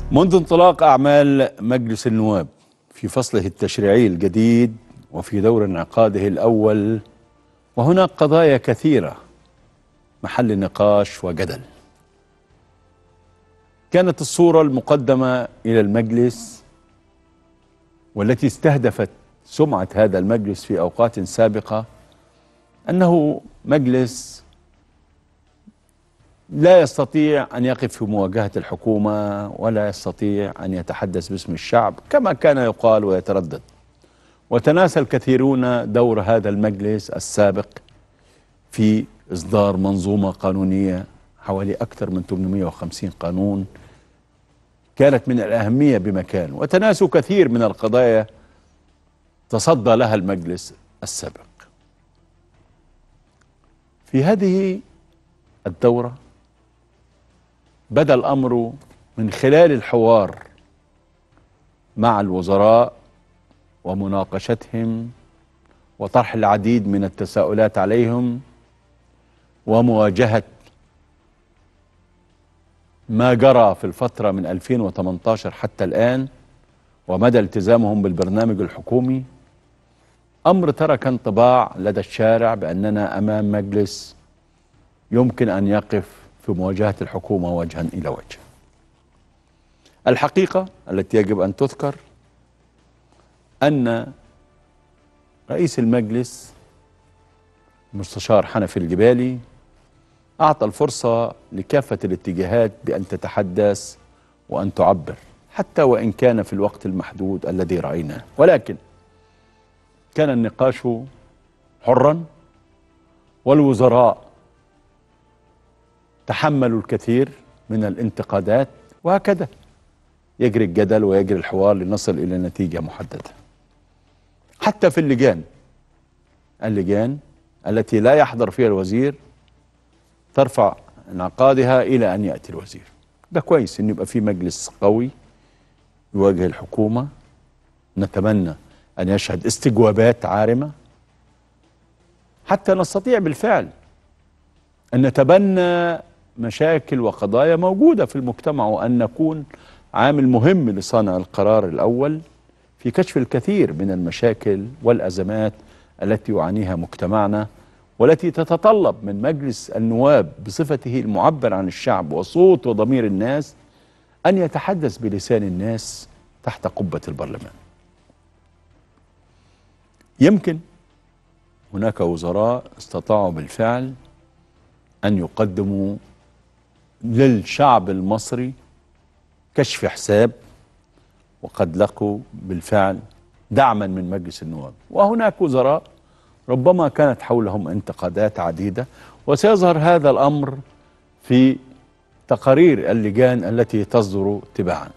منذ انطلاق أعمال مجلس النواب في فصله التشريعي الجديد وفي دور انعقاده الأول وهناك قضايا كثيرة محل نقاش وجدل كانت الصورة المقدمة إلى المجلس والتي استهدفت سمعة هذا المجلس في أوقات سابقة أنه مجلس لا يستطيع أن يقف في مواجهة الحكومة ولا يستطيع أن يتحدث باسم الشعب كما كان يقال ويتردد وتناسى الكثيرون دور هذا المجلس السابق في إصدار منظومة قانونية حوالي أكثر من 850 قانون كانت من الأهمية بمكان وتناسوا كثير من القضايا تصدى لها المجلس السابق في هذه الدورة بدا الأمر من خلال الحوار مع الوزراء ومناقشتهم وطرح العديد من التساؤلات عليهم ومواجهة ما جرى في الفترة من 2018 حتى الآن ومدى التزامهم بالبرنامج الحكومي أمر ترك انطباع لدى الشارع بأننا أمام مجلس يمكن أن يقف في مواجهة الحكومة وجها إلى وجه الحقيقة التي يجب أن تذكر أن رئيس المجلس المستشار حنفي الجبالي أعطى الفرصة لكافة الاتجاهات بأن تتحدث وأن تعبر حتى وإن كان في الوقت المحدود الذي رأيناه ولكن كان النقاش حرا والوزراء تحملوا الكثير من الانتقادات وهكذا يجري الجدل ويجري الحوار لنصل إلى نتيجة محددة حتى في اللجان اللجان التي لا يحضر فيها الوزير ترفع انعقادها إلى أن يأتي الوزير ده كويس إن يبقى في مجلس قوي يواجه الحكومة نتمنى أن يشهد استجوابات عارمة حتى نستطيع بالفعل أن نتبنى مشاكل وقضايا موجودة في المجتمع وأن نكون عامل مهم لصانع القرار الأول في كشف الكثير من المشاكل والأزمات التي يعانيها مجتمعنا والتي تتطلب من مجلس النواب بصفته المعبر عن الشعب وصوت وضمير الناس أن يتحدث بلسان الناس تحت قبة البرلمان يمكن هناك وزراء استطاعوا بالفعل أن يقدموا للشعب المصري كشف حساب وقد لقوا بالفعل دعما من مجلس النواب وهناك وزراء ربما كانت حولهم انتقادات عديدة وسيظهر هذا الأمر في تقارير اللجان التي تصدر تباعا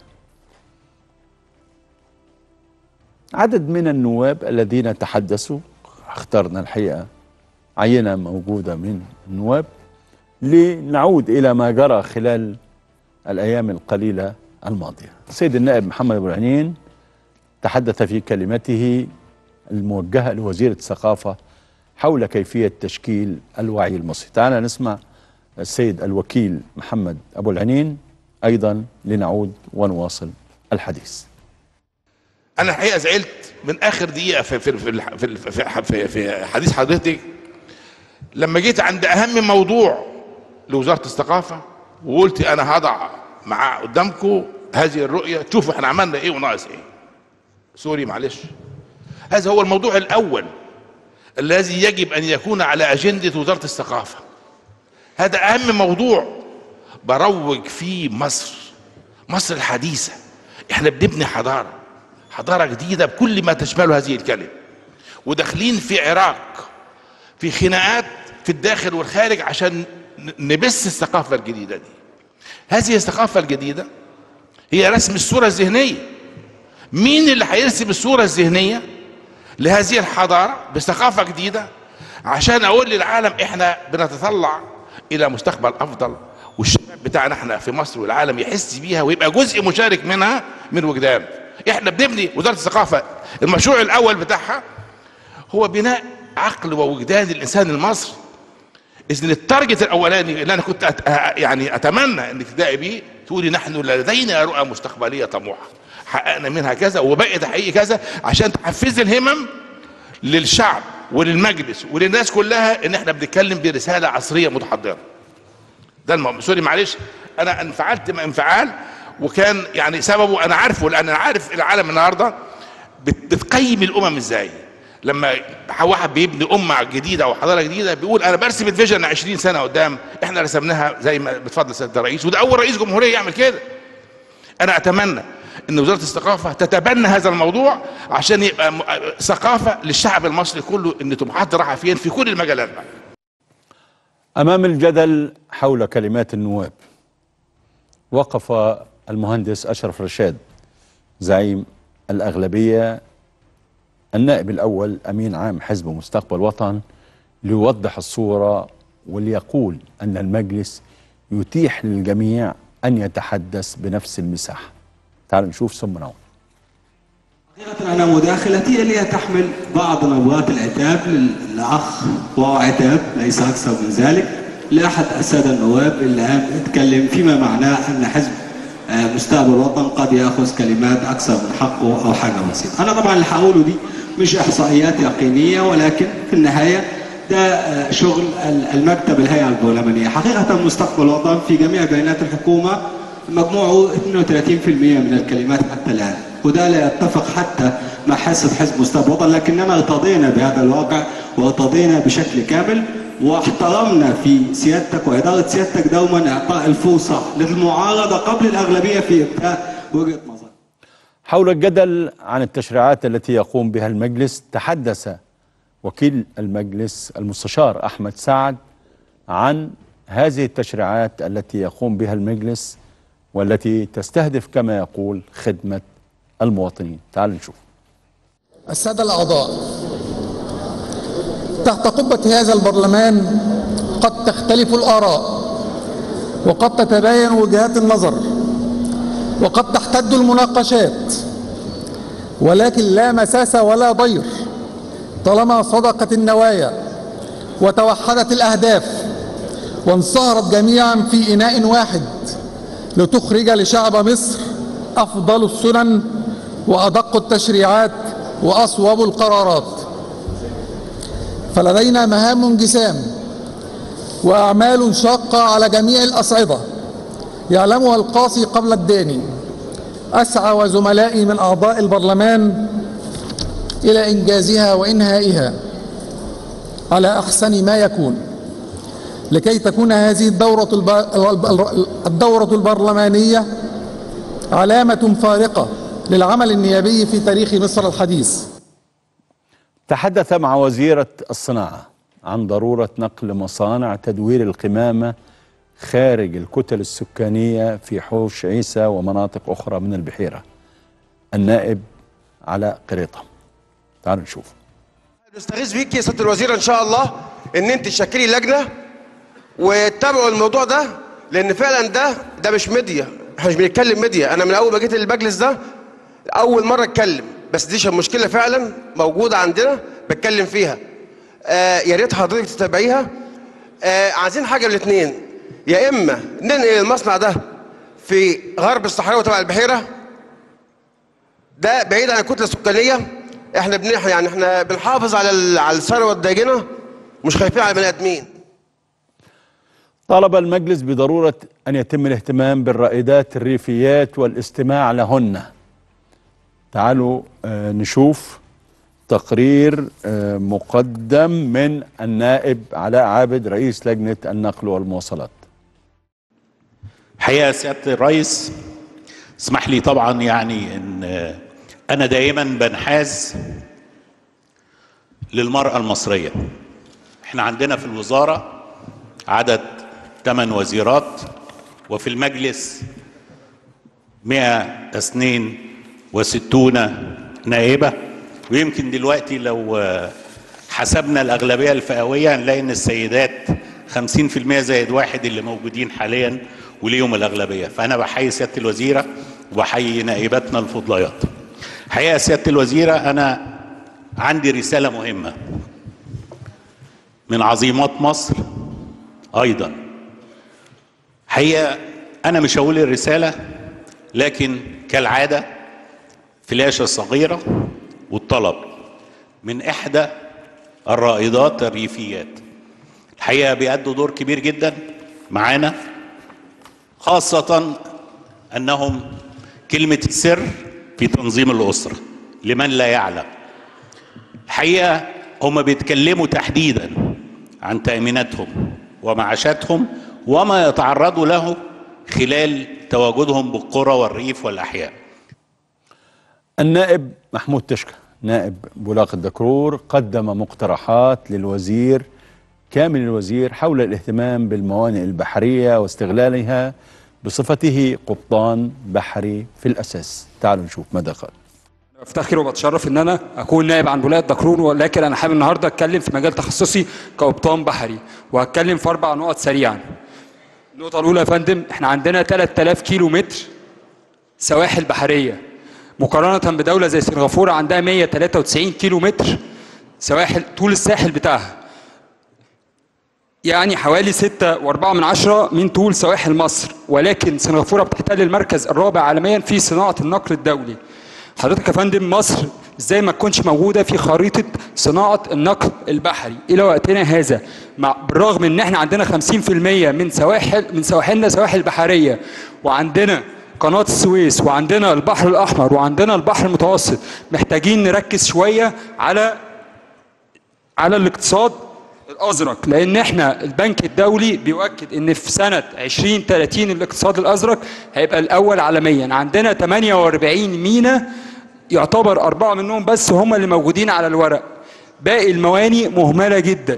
عدد من النواب الذين تحدثوا اخترنا الحقيقة عينة موجودة من النواب لنعود إلى ما جرى خلال الأيام القليلة الماضية السيد النائب محمد أبو العنين تحدث في كلمته الموجهة لوزير الثقافة حول كيفية تشكيل الوعي المصري تعالى نسمع السيد الوكيل محمد أبو العنين أيضا لنعود ونواصل الحديث انا الحقيقه زعلت من اخر دقيقه في في في في, في, في, في حديث حضرتك لما جيت عند اهم موضوع لوزاره الثقافه وقلت انا هضع مع قدامكم هذه الرؤيه تشوفوا احنا عملنا ايه وناقص ايه سوري معلش هذا هو الموضوع الاول الذي يجب ان يكون على اجنده وزاره الثقافه هذا اهم موضوع بروج فيه مصر مصر الحديثه احنا بنبني حضاره حضاره جديده بكل ما تشمله هذه الكلمه وداخلين في عراق في خناقات في الداخل والخارج عشان نبث الثقافه الجديده دي هذه الثقافه الجديده هي رسم الصوره الذهنيه مين اللي هيرسم الصوره الذهنيه لهذه الحضاره بثقافه جديده عشان اقول للعالم احنا بنتطلع الى مستقبل افضل والشباب بتاعنا احنا في مصر والعالم يحس بيها ويبقى جزء مشارك منها من وجدان احنا بنبني وزاره الثقافه المشروع الاول بتاعها هو بناء عقل ووجدان الانسان المصري اذن التارجت الاولاني اللي انا كنت أت... يعني اتمنى انك تبداي بيه تقولي نحن لدينا رؤى مستقبليه طموحه حققنا منها كذا وبقي تحقيق كذا عشان تحفز الهمم للشعب وللمجلس وللناس كلها ان احنا بنتكلم برساله عصريه متحضره ده الم... سوري معلش انا انفعلت ما انفعال وكان يعني سببه انا عارفه لان انا عارف العالم النهارده بت- بتقيم الامم ازاي لما واحد بيبني امه جديده او حضاره جديده بيقول انا برسم الفيجن 20 سنه قدام احنا رسمناها زي ما بتفضل سياده الرئيس وده اول رئيس جمهوريه يعمل كده انا اتمنى ان وزاره الثقافه تتبنى هذا الموضوع عشان يبقى م- ثقافه للشعب المصري كله ان طموحات رايحه فين في كل المجالات بقى أمام الجدل حول كلمات النواب وقف المهندس أشرف رشاد زعيم الأغلبية النائب الأول أمين عام حزب مستقبل وطن ليوضح الصورة وليقول أن المجلس يتيح للجميع أن يتحدث بنفس المساحة تعالوا نشوف ثم نعود حقيقة أنا مداخلتي اللي هي تحمل بعض نبرات العتاب للأخ وهو عتاب ليس أكثر من ذلك لأحد السادة النواب اللي قام اتكلم فيما معناه أن حزب آه، مستقبل الوطن قد يأخذ كلمات أكثر من حقه أو حاجة بسيطة أنا طبعا اللي هقوله دي مش إحصائيات يقينية ولكن في النهاية ده آه، شغل ال- المكتب الهيئة البرلمانية حقيقة مستقبل الوطن في جميع بيانات الحكومة مجموعه 32% من الكلمات حتى الآن وده لا يتفق حتى مع حصة حزب مستقبل الوطن لكننا ارتضينا بهذا الواقع وارتضينا بشكل كامل واحترمنا في سيادتك وإدارة سيادتك دوما إعطاء الفرصة للمعارضة قبل الأغلبية في إبداء وجهة نظر حول الجدل عن التشريعات التي يقوم بها المجلس تحدث وكيل المجلس المستشار احمد سعد عن هذه التشريعات التي يقوم بها المجلس والتي تستهدف كما يقول خدمه المواطنين تعالوا نشوف السادة الأعضاء تحت قبة هذا البرلمان قد تختلف الآراء وقد تتباين وجهات النظر وقد تحتد المناقشات ولكن لا مساس ولا ضير طالما صدقت النوايا وتوحدت الأهداف وانصهرت جميعا في إناء واحد لتخرج لشعب مصر أفضل السنن وأدق التشريعات وأصوب القرارات فلدينا مهام جسام وأعمال شاقة على جميع الأصعدة يعلمها القاصي قبل الداني أسعى وزملائي من أعضاء البرلمان إلى إنجازها وإنهائها على أحسن ما يكون لكي تكون هذه الدورة, الب... الدورة البرلمانية علامة فارقة للعمل النيابي في تاريخ مصر الحديث تحدث مع وزيرة الصناعة عن ضرورة نقل مصانع تدوير القمامة خارج الكتل السكانية في حوش عيسى ومناطق أخرى من البحيرة النائب على قريطة تعالوا نشوف نستغيث بيك يا سياده الوزير ان شاء الله ان انت تشكلي لجنه وتتابعوا الموضوع ده لان فعلا ده ده مش ميديا احنا مش بنتكلم ميديا انا من اول ما جيت المجلس ده اول مره اتكلم بس دي مشكله فعلا موجوده عندنا بتكلم فيها آه يا ريت حضرتك تتابعيها آه عايزين حاجه من الاثنين يا اما ننقل المصنع ده في غرب الصحراء وتبع البحيره ده بعيد عن الكتله السكانيه احنا بن يعني احنا بنحافظ على ال- على الثروه الداجنه مش خايفين على البني ادمين طلب المجلس بضرورة أن يتم الاهتمام بالرائدات الريفيات والاستماع لهن تعالوا آه، نشوف تقرير آه، مقدم من النائب علاء عابد رئيس لجنة النقل والمواصلات حقيقة سيادة الرئيس اسمح لي طبعا يعني ان انا دائما بنحاز للمرأة المصرية احنا عندنا في الوزارة عدد ثمان وزيرات وفي المجلس 162 نائبة ويمكن دلوقتي لو آه، حسبنا الأغلبية الفئوية هنلاقي إن السيدات 50% زائد واحد اللي موجودين حاليا وليهم الأغلبية فأنا بحيي سيادة الوزيرة وبحيي نائباتنا الفضليات حقيقة سيادة الوزيرة أنا عندي رسالة مهمة من عظيمات مصر أيضا حقيقة انا مش هقول الرساله لكن كالعاده فلاشه صغيره والطلب من احدى الرائدات الريفيات الحقيقه بيأدوا دور كبير جدا معانا خاصه انهم كلمه السر في تنظيم الاسره لمن لا يعلم الحقيقه هم بيتكلموا تحديدا عن تاميناتهم ومعاشاتهم وما يتعرضوا له خلال تواجدهم بالقرى والريف والاحياء النائب محمود تشكى نائب بولاق الدكرور قدم مقترحات للوزير كامل الوزير حول الاهتمام بالموانئ البحرية واستغلالها بصفته قبطان بحري في الأساس تعالوا نشوف ماذا قال بفتخر وبتشرف ان انا اكون نائب عن ولايه دكرور ولكن انا حابب النهارده اتكلم في مجال تخصصي كقبطان بحري وهتكلم في اربع نقط سريعا. النقطه الاولى يا فندم احنا عندنا 3000 كيلو متر سواحل بحريه مقارنه بدوله زي سنغافوره عندها 193 كيلو متر سواحل طول الساحل بتاعها. يعني حوالي 6 و4 من عشرة من طول سواحل مصر ولكن سنغافوره بتحتل المركز الرابع عالميا في صناعه النقل الدولي. حضرتك يا فندم مصر ازاي ما تكونش موجوده في خريطه صناعه النقل البحري الى وقتنا هذا مع بالرغم ان احنا عندنا 50% من سواحل من سواحلنا سواحل بحريه وعندنا قناه السويس وعندنا البحر الاحمر وعندنا البحر المتوسط محتاجين نركز شويه على على الاقتصاد الازرق لان احنا البنك الدولي بيؤكد ان في سنه 2030 الاقتصاد الازرق هيبقى الاول عالميا عندنا 48 مينا يعتبر اربعه منهم بس هم اللي موجودين على الورق باقي المواني مهمله جدا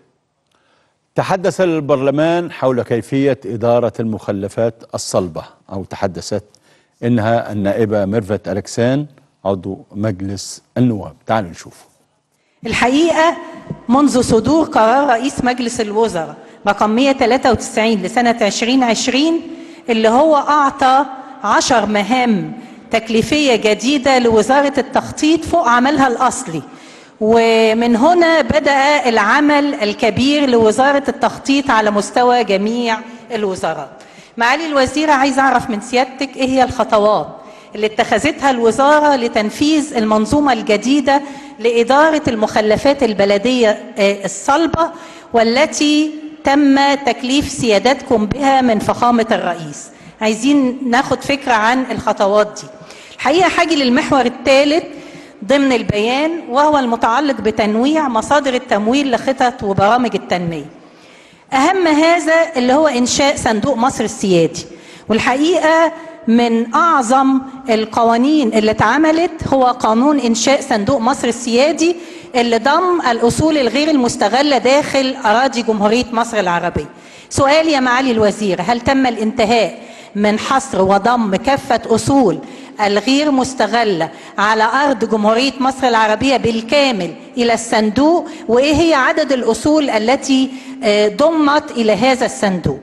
تحدث البرلمان حول كيفية إدارة المخلفات الصلبة أو تحدثت إنها النائبة ميرفت ألكسان عضو مجلس النواب تعالوا نشوف الحقيقة منذ صدور قرار رئيس مجلس الوزراء رقم 193 لسنة 2020 اللي هو أعطى عشر مهام تكليفية جديدة لوزارة التخطيط فوق عملها الأصلي ومن هنا بدأ العمل الكبير لوزارة التخطيط على مستوى جميع الوزارات معالي الوزيرة عايز أعرف من سيادتك إيه هي الخطوات اللي اتخذتها الوزارة لتنفيذ المنظومة الجديدة لإدارة المخلفات البلدية آه، الصلبة والتي تم تكليف سيادتكم بها من فخامة الرئيس عايزين ناخد فكرة عن الخطوات دي الحقيقة حاجة للمحور الثالث ضمن البيان وهو المتعلق بتنويع مصادر التمويل لخطط وبرامج التنمية أهم هذا اللي هو إنشاء صندوق مصر السيادي والحقيقة من أعظم القوانين اللي اتعملت هو قانون إنشاء صندوق مصر السيادي اللي ضم الأصول الغير المستغلة داخل أراضي جمهورية مصر العربية سؤال يا معالي الوزير هل تم الانتهاء من حصر وضم كافة أصول الغير مستغلة على أرض جمهورية مصر العربية بالكامل إلى الصندوق وإيه هي عدد الأصول التي آه، ضمت إلى هذا الصندوق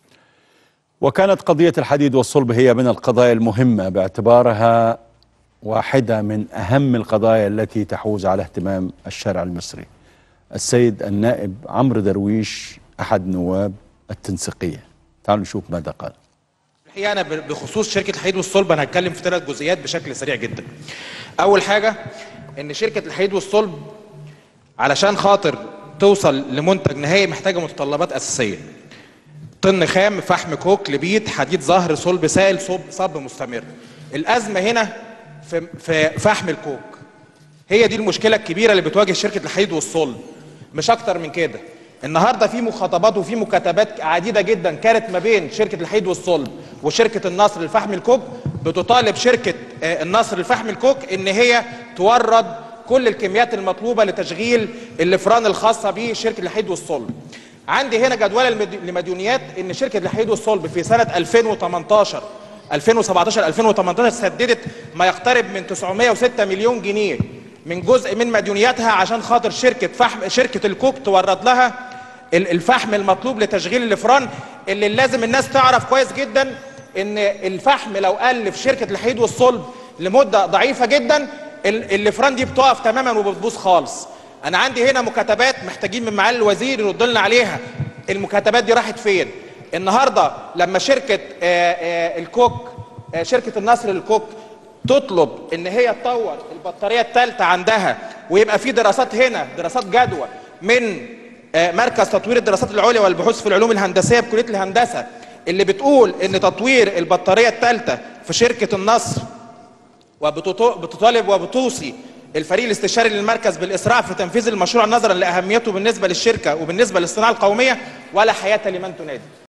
وكانت قضية الحديد والصلب هي من القضايا المهمة باعتبارها واحدة من أهم القضايا التي تحوز على اهتمام الشارع المصري السيد النائب عمرو درويش أحد نواب التنسيقية تعالوا نشوف ماذا قال الحقيقه انا ب- بخصوص شركه الحديد والصلب انا هتكلم في ثلاث جزئيات بشكل سريع جدا. اول حاجه ان شركه الحديد والصلب علشان خاطر توصل لمنتج نهائي محتاجه متطلبات اساسيه. طن خام فحم كوك لبيت حديد زهر صلب سائل صب صب مستمر. الازمه هنا في في فحم الكوك. هي دي المشكله الكبيره اللي بتواجه شركه الحديد والصلب مش اكتر من كده النهارده في مخاطبات وفي مكاتبات عديده جدا كانت ما بين شركه الحديد والصلب وشركه النصر للفحم الكوك بتطالب شركه آه، النصر للفحم الكوك ان هي تورد كل الكميات المطلوبه لتشغيل الافران الخاصه بشركه الحديد والصلب عندي هنا جدول المد- لمديونيات ان شركه الحديد والصلب في سنه 2018 2017 2018 سددت ما يقترب من 906 مليون جنيه من جزء من مديونياتها عشان خاطر شركه فحم شركه الكوك تورد لها ال- الفحم المطلوب لتشغيل الافران اللي لازم الناس تعرف كويس جدا ان الفحم لو قل في شركه الحديد والصلب لمده ضعيفه جدا ال- الافران دي بتقف تماما وبتبوظ خالص انا عندي هنا مكاتبات محتاجين من معالي الوزير يرد لنا عليها المكاتبات دي راحت فين النهارده لما شركه آه، آه، الكوك آه، شركه النصر للكوك تطلب ان هي تطور البطاريه الثالثه عندها ويبقى في دراسات هنا دراسات جدوى من آه، مركز تطوير الدراسات العليا والبحوث في العلوم الهندسيه بكليه الهندسه اللي بتقول ان تطوير البطاريه الثالثه في شركه النصر وبتطالب وبتوصي الفريق الاستشاري للمركز بالاسراع في تنفيذ المشروع نظرا لاهميته بالنسبه للشركه وبالنسبه للصناعه القوميه ولا حياه لمن تنادي